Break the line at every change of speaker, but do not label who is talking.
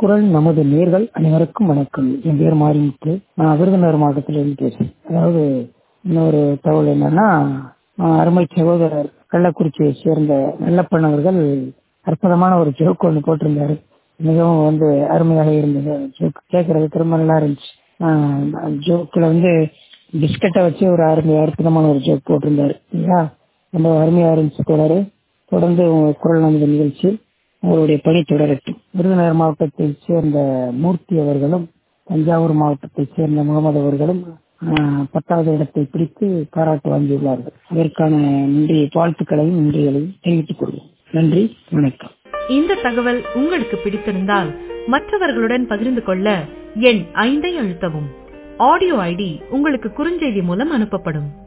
குரல் நமது நேர்கள் அனைவருக்கும் வணக்கம் என் பேர் மாரிமுத்து நான் விருதுநகர் மாவட்டத்திலிருந்து பேசுறேன் அதாவது இன்னொரு தகவல் என்னன்னா ஆஹ் அருமை சகோதரர் கள்ளக்குறிச்சியை சேர்ந்த நல்லப்பன் அவர்கள் அற்புதமான ஒரு ஜோக் ஒன்று போட்டிருந்தாரு மிகவும் வந்து அருமையாக இருந்தது ஜோக் கேட்கறதுக்கு ரொம்ப நல்லா இருந்துச்சு ஜோக்கில் வந்து பிஸ்கட்டை வச்சு ஒரு அருமை அற்புதமான ஒரு ஜோக் போட்டிருந்தாரு இல்லையா ரொம்ப அருமையா இருந்துச்சு தொடரு தொடர்ந்து உங்க குரல் நமது நிகழ்ச்சி உங்களுடைய பணி தொடரட்டும் விருதுநகர் மாவட்டத்தைச் சேர்ந்த மூர்த்தி அவர்களும் தஞ்சாவூர் மாவட்டத்தைச் சேர்ந்த முகமது அவர்களும் ஆஹ், பத்தாவது இடத்தை பிடித்து பாராட்டு வாங்கியுள்ளார்கள் அதற்கான நன்றி வாழ்த்துக்களையும் நன்றிகளையும் தெரிவித்துக் கொள்வோம் நன்றி வணக்கம்
இந்த தகவல் உங்களுக்கு பிடித்திருந்தால் மற்றவர்களுடன் பகிர்ந்து கொள்ள எண் ஐந்தை அழுத்தவும் ஆடியோ ஐடி உங்களுக்கு குறுஞ்செய்தி மூலம் அனுப்பப்படும்